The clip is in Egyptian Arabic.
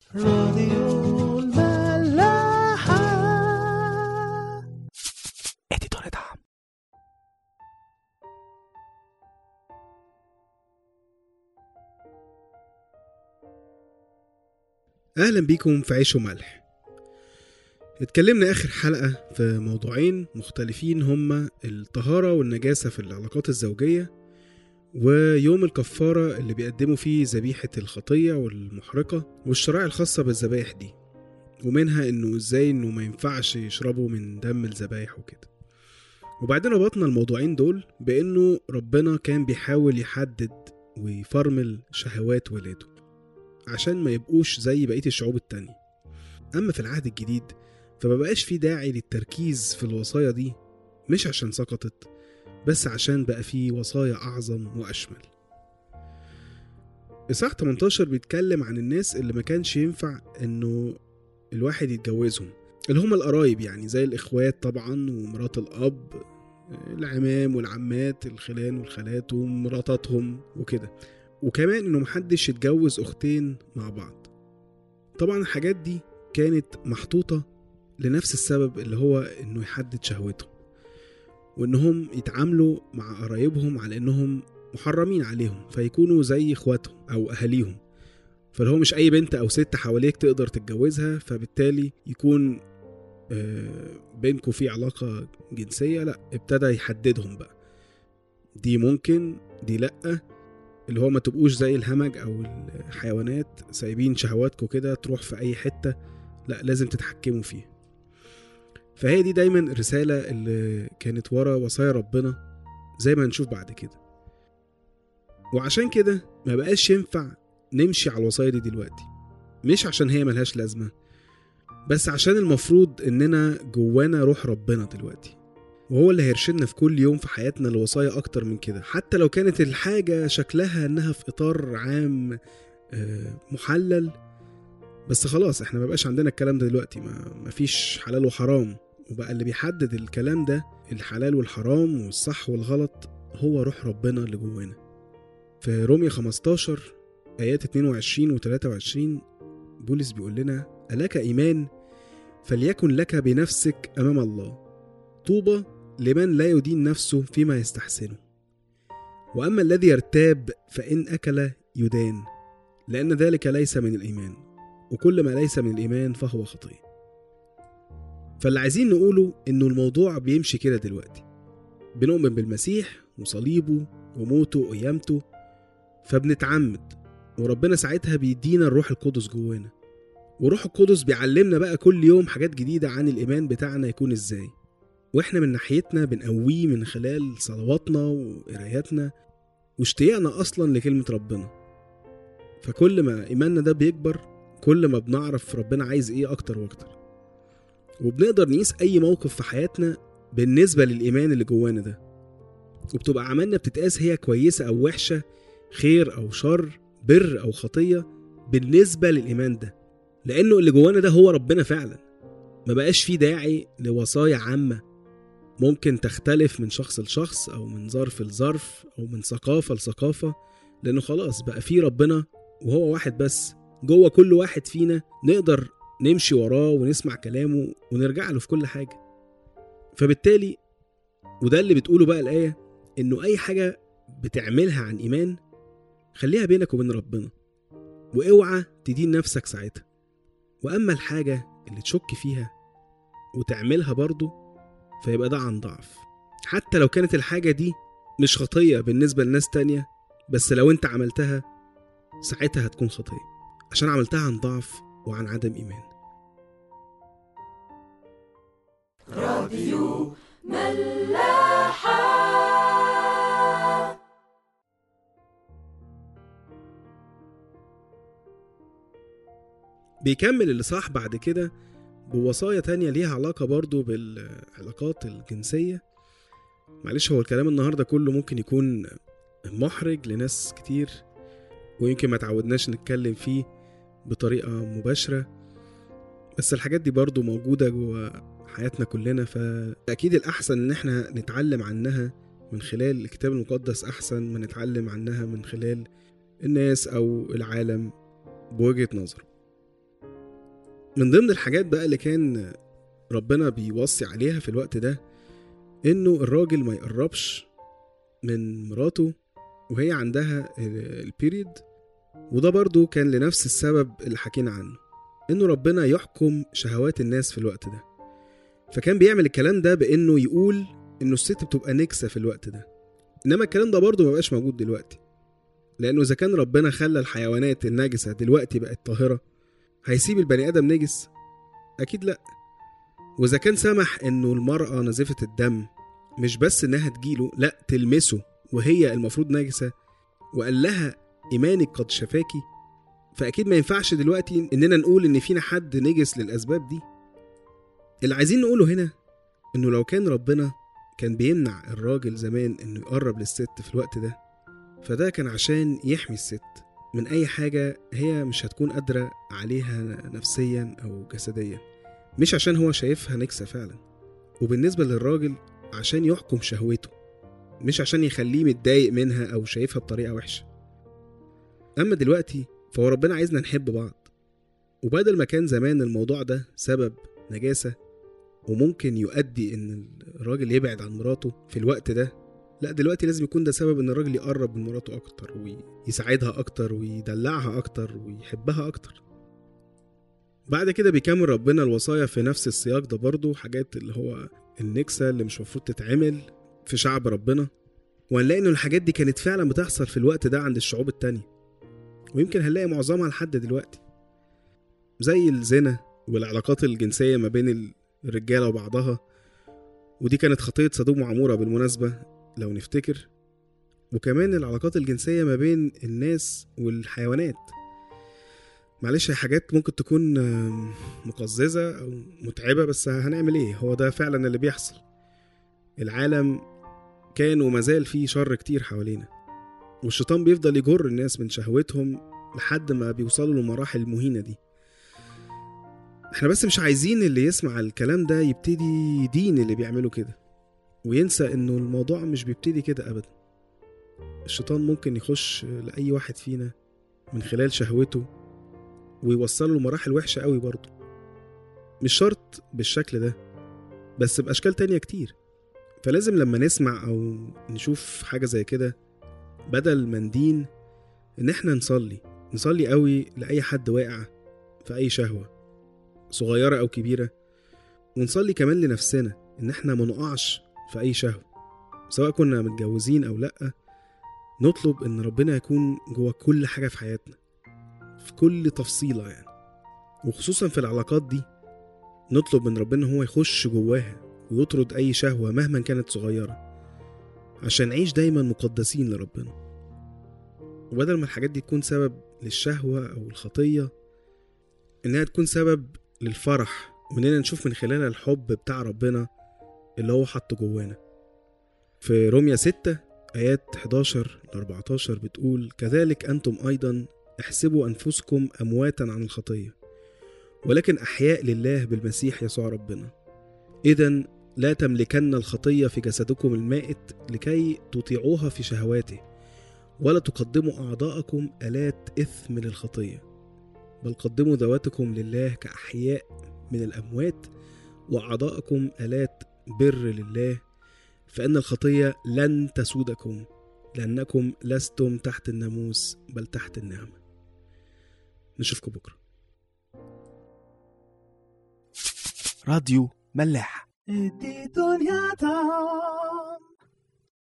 راديو الملاحة اديتور دعم اهلا بيكم في عيش وملح اتكلمنا اخر حلقة في موضوعين مختلفين هما الطهارة والنجاسة في العلاقات الزوجية ويوم الكفارة اللي بيقدموا فيه ذبيحة الخطية والمحرقة والشرائع الخاصة بالذبايح دي ومنها انه ازاي انه ما ينفعش يشربوا من دم الذبايح وكده وبعدين ربطنا الموضوعين دول بانه ربنا كان بيحاول يحدد ويفرمل شهوات ولاده عشان ما يبقوش زي بقية الشعوب التانية أما في العهد الجديد فمبقاش في داعي للتركيز في الوصايا دي مش عشان سقطت بس عشان بقى في وصايا أعظم وأشمل إصحاح 18 بيتكلم عن الناس اللي ما كانش ينفع إنه الواحد يتجوزهم اللي هم القرايب يعني زي الإخوات طبعا ومرات الأب العمام والعمات الخلان والخالات ومراتاتهم وكده وكمان انه محدش يتجوز اختين مع بعض طبعا الحاجات دي كانت محطوطة لنفس السبب اللي هو انه يحدد شهوتهم وانهم يتعاملوا مع قرايبهم على انهم محرمين عليهم فيكونوا زي اخواتهم او اهاليهم فاللي هو مش اي بنت او ست حواليك تقدر تتجوزها فبالتالي يكون آه، بينكوا في علاقة جنسية لا ابتدى يحددهم بقى دي ممكن دي لأ اللي هو ما تبقوش زي الهمج او الحيوانات سايبين شهواتكم كده تروح في اي حتة لا لازم تتحكموا فيها فهي دي دايما الرسالة اللي كانت ورا وصايا ربنا زي ما هنشوف بعد كده وعشان كده ما بقاش ينفع نمشي على الوصايا دي دلوقتي مش عشان هي ملهاش لازمة بس عشان المفروض اننا جوانا روح ربنا دلوقتي وهو اللي هيرشدنا في كل يوم في حياتنا لوصايا أكتر من كده حتى لو كانت الحاجة شكلها إنها في إطار عام آه، محلل بس خلاص احنا مبقاش عندنا الكلام ده دلوقتي ما مفيش حلال وحرام وبقى اللي بيحدد الكلام ده الحلال والحرام والصح والغلط هو روح ربنا اللي جوانا في رومية 15 آيات 22 و 23 بولس بيقول لنا ألك إيمان فليكن لك بنفسك أمام الله طوبى لمن لا يدين نفسه فيما يستحسنه واما الذي يرتاب فان اكل يدان لان ذلك ليس من الايمان وكل ما ليس من الايمان فهو خطيه فاللي عايزين نقوله انه الموضوع بيمشي كده دلوقتي بنؤمن بالمسيح وصليبه وموته وقيامته فبنتعمد وربنا ساعتها بيدينا الروح القدس جوانا وروح القدس بيعلمنا بقى كل يوم حاجات جديدة عن الإيمان بتاعنا يكون إزاي واحنا من ناحيتنا بنقويه من خلال صلواتنا وقراياتنا واشتياقنا اصلا لكلمة ربنا فكل ما ايماننا ده بيكبر كل ما بنعرف ربنا عايز ايه اكتر واكتر وبنقدر نقيس اي موقف في حياتنا بالنسبة للايمان اللي جوانا ده وبتبقى اعمالنا بتتقاس هي كويسة او وحشة خير او شر بر او خطية بالنسبة للايمان ده لانه اللي جوانا ده هو ربنا فعلا ما بقاش فيه داعي لوصايا عامة ممكن تختلف من شخص لشخص أو من ظرف لظرف أو من ثقافة لثقافة لأنه خلاص بقى في ربنا وهو واحد بس جوه كل واحد فينا نقدر نمشي وراه ونسمع كلامه ونرجع له في كل حاجة فبالتالي وده اللي بتقوله بقى الآية إنه أي حاجة بتعملها عن إيمان خليها بينك وبين ربنا واوعى تدين نفسك ساعتها وأما الحاجة اللي تشك فيها وتعملها برضه فيبقى ده عن ضعف حتى لو كانت الحاجة دي مش خطية بالنسبة لناس تانية بس لو انت عملتها ساعتها هتكون خطية عشان عملتها عن ضعف وعن عدم إيمان بيكمل الإصحاح بعد كده بوصايا تانية ليها علاقة برضو بالعلاقات الجنسية معلش هو الكلام النهاردة كله ممكن يكون محرج لناس كتير ويمكن ما تعودناش نتكلم فيه بطريقة مباشرة بس الحاجات دي برضو موجودة جوا حياتنا كلنا فأكيد الأحسن إن احنا نتعلم عنها من خلال الكتاب المقدس أحسن ما نتعلم عنها من خلال الناس أو العالم بوجهة نظره من ضمن الحاجات بقى اللي كان ربنا بيوصي عليها في الوقت ده انه الراجل ما يقربش من مراته وهي عندها البيريد وده برضو كان لنفس السبب اللي حكينا عنه انه ربنا يحكم شهوات الناس في الوقت ده فكان بيعمل الكلام ده بانه يقول انه الست بتبقى نكسة في الوقت ده انما الكلام ده برضو مبقاش موجود دلوقتي لانه اذا كان ربنا خلى الحيوانات النجسة دلوقتي بقت طاهرة هيسيب البني ادم نجس اكيد لا واذا كان سمح انه المرأة نزفة الدم مش بس انها تجيله لا تلمسه وهي المفروض نجسة وقال لها ايمانك قد شفاكي فاكيد ما ينفعش دلوقتي اننا نقول ان فينا حد نجس للاسباب دي اللي عايزين نقوله هنا انه لو كان ربنا كان بيمنع الراجل زمان انه يقرب للست في الوقت ده فده كان عشان يحمي الست من اي حاجة هي مش هتكون قادرة عليها نفسيا او جسديا مش عشان هو شايفها نكسة فعلا وبالنسبة للراجل عشان يحكم شهوته مش عشان يخليه متضايق منها او شايفها بطريقة وحشة اما دلوقتي فهو ربنا عايزنا نحب بعض وبدل ما كان زمان الموضوع ده سبب نجاسة وممكن يؤدي ان الراجل يبعد عن مراته في الوقت ده لا دلوقتي لازم يكون ده سبب ان الراجل يقرب من مراته اكتر ويساعدها اكتر ويدلعها اكتر ويحبها اكتر بعد كده بيكمل ربنا الوصايا في نفس السياق ده برضه حاجات اللي هو النكسة اللي مش المفروض تتعمل في شعب ربنا وهنلاقي ان الحاجات دي كانت فعلا بتحصل في الوقت ده عند الشعوب التانية ويمكن هنلاقي معظمها لحد دلوقتي زي الزنا والعلاقات الجنسية ما بين الرجالة وبعضها ودي كانت خطية سدوم وعمورة بالمناسبة لو نفتكر وكمان العلاقات الجنسية ما بين الناس والحيوانات معلش هي حاجات ممكن تكون مقززة أو متعبة بس هنعمل إيه هو ده فعلا اللي بيحصل العالم كان ومازال فيه شر كتير حوالينا والشيطان بيفضل يجر الناس من شهوتهم لحد ما بيوصلوا للمراحل المهينة دي احنا بس مش عايزين اللي يسمع الكلام ده يبتدي يدين اللي بيعملوا كده وينسى انه الموضوع مش بيبتدي كده ابدا الشيطان ممكن يخش لأي واحد فينا من خلال شهوته ويوصله لمراحل وحشة قوي برضه مش شرط بالشكل ده بس بأشكال تانية كتير فلازم لما نسمع أو نشوف حاجة زي كده بدل ما ندين إن إحنا نصلي نصلي قوي لأي حد واقع في أي شهوة صغيرة أو كبيرة ونصلي كمان لنفسنا إن إحنا منقعش في أي شهوة سواء كنا متجوزين أو لأ نطلب إن ربنا يكون جوا كل حاجة في حياتنا في كل تفصيلة يعني وخصوصا في العلاقات دي نطلب من ربنا هو يخش جواها ويطرد أي شهوة مهما كانت صغيرة عشان نعيش دايما مقدسين لربنا وبدل ما الحاجات دي تكون سبب للشهوة أو الخطية إنها تكون سبب للفرح وإننا نشوف من خلالها الحب بتاع ربنا اللي هو حطه جوانا في روميا 6 آيات 11 ل 14 بتقول كذلك أنتم أيضا احسبوا أنفسكم أمواتا عن الخطية ولكن أحياء لله بالمسيح يسوع ربنا إذا لا تملكن الخطية في جسدكم المائت لكي تطيعوها في شهواته ولا تقدموا أعضاءكم آلات إثم للخطية بل قدموا ذواتكم لله كأحياء من الأموات وأعضاءكم آلات بر لله فإن الخطية لن تسودكم لأنكم لستم تحت الناموس بل تحت النعمة نشوفكم بكرة راديو ملاح ادي دنيا